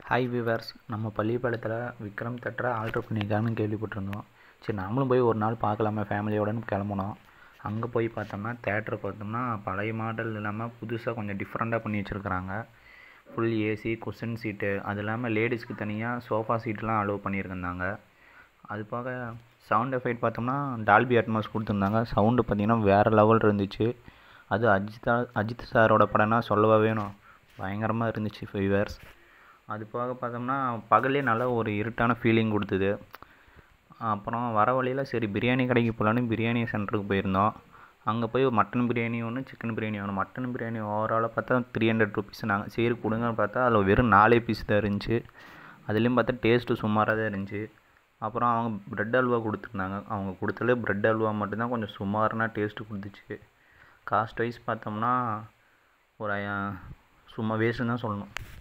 hi viewers நம்ம பள்ளிப்பாளையத்தில் Vikram தேட்டரை alter பண்ணியிருக்காங்கன்னு கேள்விப்பட்டிருந்தோம் சரி நாமளும் போய் ஒரு நாள் பார்க்கலாமே ஃபேமிலியோடன்னு கிளம்புனோம் அங்கே போய் பார்த்தோம்னா தேட்ரு பார்த்தோம்னா பழைய மாடல் இல்லாமல் புதுசாக கொஞ்சம் டிஃப்ரெண்ட்டாக பண்ணி வச்சுருக்குறாங்க ஃபுல் ஏசி குஷன் சீட்டு அது இல்லாமல் லேடிஸ்க்கு தனியாக சோஃபா சீட்லாம் அலோவ் பண்ணியிருந்தாங்க அது போக சவுண்ட் எஃபெக்ட் பார்த்தோம்னா டால்பி அட்மாஸ் கொடுத்துருந்தாங்க சவுண்டு பார்த்திங்கன்னா வேறு லெவல் இருந்துச்சு அது அஜித்தா அஜித் சாரோட படம்னா சொல்லவா வேணும் பயங்கரமாக இருந்துச்சு வியூவர்ஸ் அது போக பார்த்தோம்னா பகல்லே நல்ல ஒரு இருட்டான ஃபீலிங் கொடுத்தது அப்புறம் வர வழியில் சரி பிரியாணி கடைக்கு போகலான்னு பிரியாணி சென்டருக்கு போயிருந்தோம் அங்கே போய் மட்டன் பிரியாணி ஒன்று சிக்கன் பிரியாணி ஒன்று மட்டன் பிரியாணி ஓவராலாக பார்த்தா த்ரீ ஹண்ட்ரட் ருபீஸ் நாங்கள் சரி கொடுங்கன்னு பார்த்தா அதில் வெறும் நாலே பீஸ் தான் இருந்துச்சு அதுலேயும் பார்த்தா டேஸ்ட்டு சுமாராக தான் இருந்துச்சு அப்புறம் அவங்க ப்ரெட் அல்வா கொடுத்துருந்தாங்க அவங்க கொடுத்ததுலே ப்ரெட் அல்வா மட்டும்தான் கொஞ்சம் சுமாரான டேஸ்ட்டு கொடுத்துச்சு காஸ்ட் வைஸ் பார்த்தோம்னா ஒரு சும்மா வேஸ்ட்டுன்னு தான் சொல்லணும்